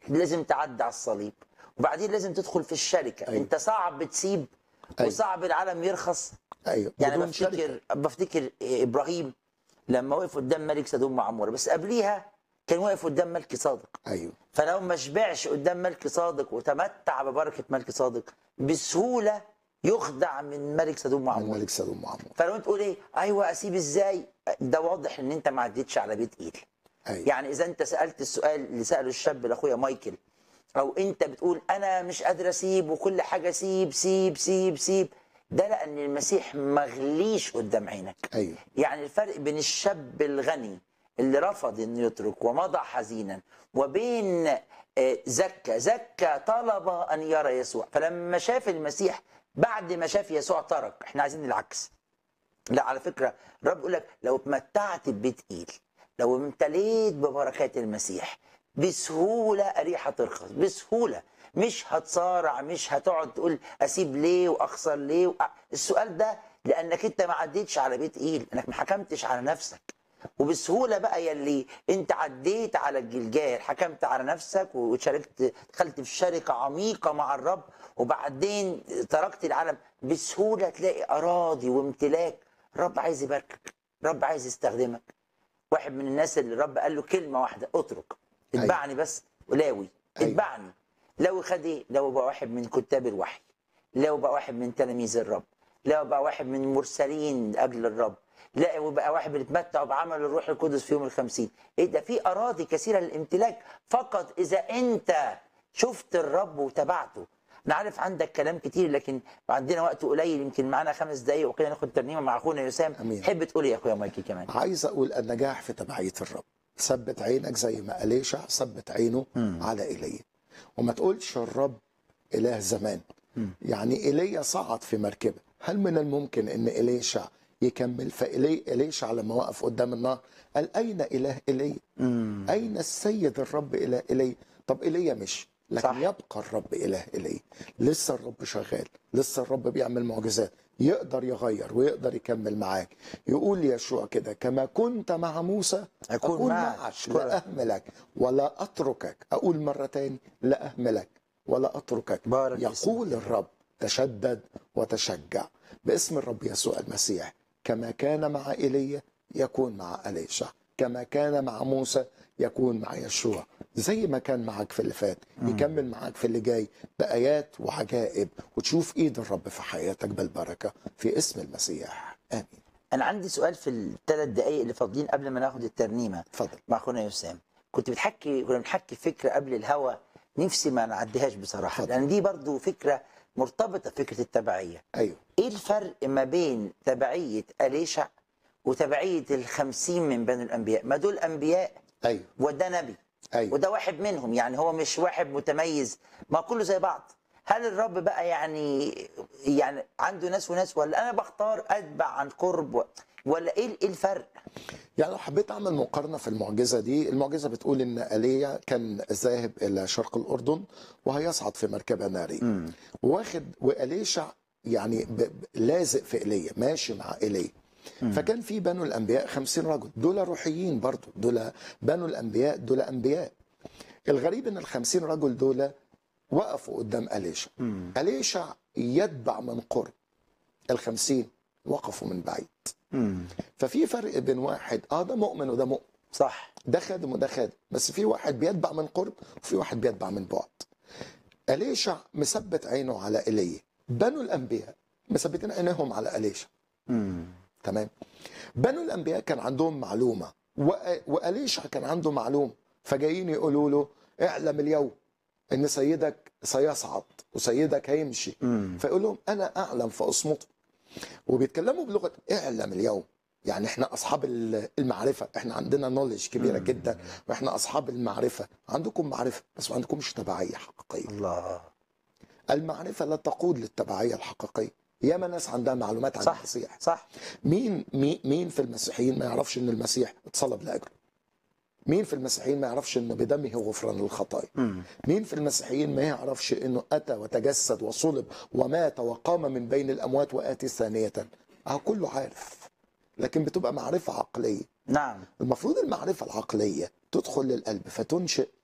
لازم تعدي على الصليب وبعدين لازم تدخل في الشركه أيوة. انت صعب تسيب أيوة. وصعب العالم يرخص ايوه يعني بدون شركة. بفتكر بفتكر ابراهيم لما وقف قدام ملك سدوم وعموره بس قبليها كان واقف قدام ملك صادق ايوه فلو ما شبعش قدام ملك صادق وتمتع ببركه ملك صادق بسهوله يخدع من ملك سدوم من وعموره ملك سدوم وعمور فلو انت تقول ايه ايوه اسيب ازاي ده واضح ان انت ما عديتش على بيت ايل ايوه يعني اذا انت سالت السؤال اللي ساله الشاب لاخويا مايكل او انت بتقول انا مش قادر اسيب وكل حاجه سيب سيب سيب سيب ده لان المسيح مغليش قدام عينك ايوه يعني الفرق بين الشاب الغني اللي رفض انه يترك ومضى حزينا وبين آه، زكا زكا طلب ان يرى يسوع فلما شاف المسيح بعد ما شاف يسوع ترك احنا عايزين العكس لا على فكره الرب يقول لك لو اتمتعت ببيت ايل لو امتليت ببركات المسيح بسهوله اريحه ترخص بسهوله مش هتصارع مش هتقعد تقول اسيب ليه واخسر ليه وأ... السؤال ده لانك انت ما عديتش على بيت ايل انك ما حكمتش على نفسك وبسهوله بقى يلي انت عديت على الجلجال حكمت على نفسك وشاركت دخلت في شركه عميقه مع الرب وبعدين تركت العالم بسهوله تلاقي اراضي وامتلاك الرب عايز يباركك الرب عايز يستخدمك واحد من الناس اللي الرب قال له كلمه واحده اترك أيوة. اتبعني بس ولاوي أيوة. اتبعني لو خد ايه لو بقى واحد من كتاب الوحي لو بقى واحد من تلاميذ الرب لو بقى واحد من المرسلين قبل الرب لا وبقى واحد بيتمتع بعمل الروح القدس في يوم الخمسين ايه ده في اراضي كثيره للامتلاك فقط اذا انت شفت الرب وتبعته انا عارف عندك كلام كتير لكن عندنا وقت قليل يمكن معانا خمس دقايق وكده ناخد ترنيمه مع اخونا يسام أمين. تحب تقول ايه يا اخويا مايكي كمان عايز اقول النجاح في تبعيه الرب ثبت عينك زي ما اليشع ثبت عينه على ايليا وما تقولش الرب اله زمان يعني ايليا صعد في مركبه هل من الممكن ان اليشع يكمل فإلي إليشع لما وقف قدام النار قال أين إله إلي أين السيد الرب إله إلي طب إيليا مش لكن صح. صح. يبقى الرب إله إلي لسه الرب شغال لسه الرب بيعمل معجزات يقدر يغير ويقدر يكمل معاك يقول يشوع كده كما كنت مع موسى أكون أكون معك. معك أشكرك. لا أهملك ولا أتركك أقول مرة تاني لا أهملك ولا أتركك بارك يقول الرب تشدد وتشجع باسم الرب يسوع المسيح كما كان مع ايليا يكون مع اليشع كما كان مع موسى يكون مع يشوع زي ما كان معك في اللي فات يكمل معك في اللي جاي بآيات وعجائب وتشوف ايد الرب في حياتك بالبركة في اسم المسيح آمين انا عندي سؤال في الثلاث دقائق اللي فاضلين قبل ما ناخد الترنيمه اتفضل مع اخونا يسام كنت بتحكي كنا بنحكي فكره قبل الهوا نفسي ما نعديهاش بصراحه اتفضل. لان دي برضو فكره مرتبطه بفكره التبعيه ايوه ايه الفرق ما بين تبعيه اليشع وتبعيه الخمسين من بني الانبياء ما دول انبياء ايوه وده نبي ايوه وده واحد منهم يعني هو مش واحد متميز ما كله زي بعض هل الرب بقى يعني يعني عنده ناس وناس ولا انا بختار اتبع عن قرب و- ولا ايه ايه الفرق يعني لو حبيت اعمل مقارنه في المعجزه دي المعجزه بتقول ان ايليا كان ذاهب الى شرق الاردن وهيصعد في مركبه ناريه واخد واليشع يعني ب- ب- لازق في ايليا ماشي مع ايليا فكان في بنو الانبياء خمسين رجل دول روحيين برضو دول بنو الانبياء دول انبياء الغريب ان الخمسين رجل دول وقفوا قدام اليشع اليشع يتبع من قرب الخمسين وقفوا من بعيد ففي فرق بين واحد اه ده مؤمن وده مؤمن صح ده خادم وده خادم بس في واحد بيتبع من قرب وفي واحد بيتبع من بعد أليشع مثبت عينه على ايليا بنو الانبياء مثبتين عينيهم على أليشع تمام بنو الانبياء كان عندهم معلومه وأ- واليشع كان عنده معلومه فجايين يقولوا له اعلم اليوم ان سيدك سيصعد وسيدك هيمشي فيقول لهم انا اعلم فاصمته وبيتكلموا بلغه اعلم اليوم يعني احنا اصحاب ال- المعرفه احنا عندنا نولج كبيره جدا واحنا اصحاب المعرفه عندكم معرفه بس ما عندكمش تبعيه حقيقيه الله المعرفه لا تقود للتبعيه الحقيقيه ياما ناس عندها معلومات عن صح المسيح صح مين مين مين في المسيحيين ما يعرفش ان المسيح اتصلب لاجله مين في المسيحيين ما يعرفش ان بدمه غفران للخطايا مين في المسيحيين ما يعرفش انه اتى وتجسد وصلب ومات وقام من بين الاموات واتي ثانيه اهو كله عارف لكن بتبقى معرفه عقليه نعم المفروض المعرفه العقليه تدخل للقلب فتنشئ